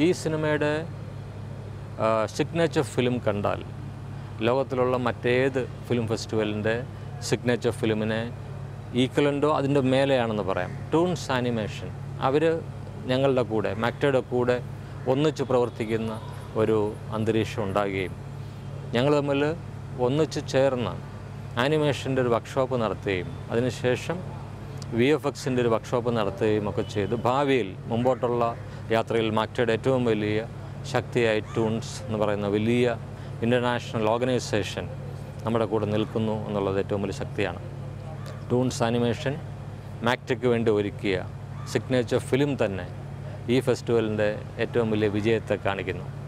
ഈ സിനിമയുടെ signature film കണ്ടാൽ ലോകത്തിലുള്ള മറ്റേത് ഫിലിം ഫെസ്റ്റിവലിൻ്റെ സിഗ്നേച്ചർ ഫിലിമിനെ ഈക്വലൻ്റോ അതിൻ്റെ മേലെയാണെന്ന് പറയാം ടൂൺസ് ആനിമേഷൻ അവർ ഞങ്ങളുടെ കൂടെ മാക്ടയുടെ കൂടെ ഒന്നിച്ച് പ്രവർത്തിക്കുന്ന ഒരു അന്തരീക്ഷം ഉണ്ടാകുകയും ഞങ്ങൾ തമ്മിൽ ഒന്നിച്ച് ചേർന്ന് ആനിമേഷൻ്റെ ഒരു വർക്ക്ഷോപ്പ് നടത്തുകയും അതിനുശേഷം വി എഫ് എക്സിൻ്റെ ഒരു വർക്ക്ഷോപ്പ് നടത്തുകയും ഒക്കെ ചെയ്ത് ഭാവിയിൽ മുമ്പോട്ടുള്ള യാത്രയിൽ മാക്ടയുടെ ഏറ്റവും വലിയ ശക്തിയായി ടൂൺസ് എന്ന് പറയുന്ന വലിയ ഇൻ്റർനാഷണൽ ഓർഗനൈസേഷൻ നമ്മുടെ കൂടെ നിൽക്കുന്നു എന്നുള്ളത് ഏറ്റവും വലിയ ശക്തിയാണ് ടൂൺസ് ആനിമേഷൻ മാക്ടയ്ക്ക് വേണ്ടി ഒരുക്കിയ സിഗ്നേച്ചർ ഫിലിം തന്നെ ഈ ഫെസ്റ്റിവലിൻ്റെ ഏറ്റവും വലിയ വിജയത്തെ കാണിക്കുന്നു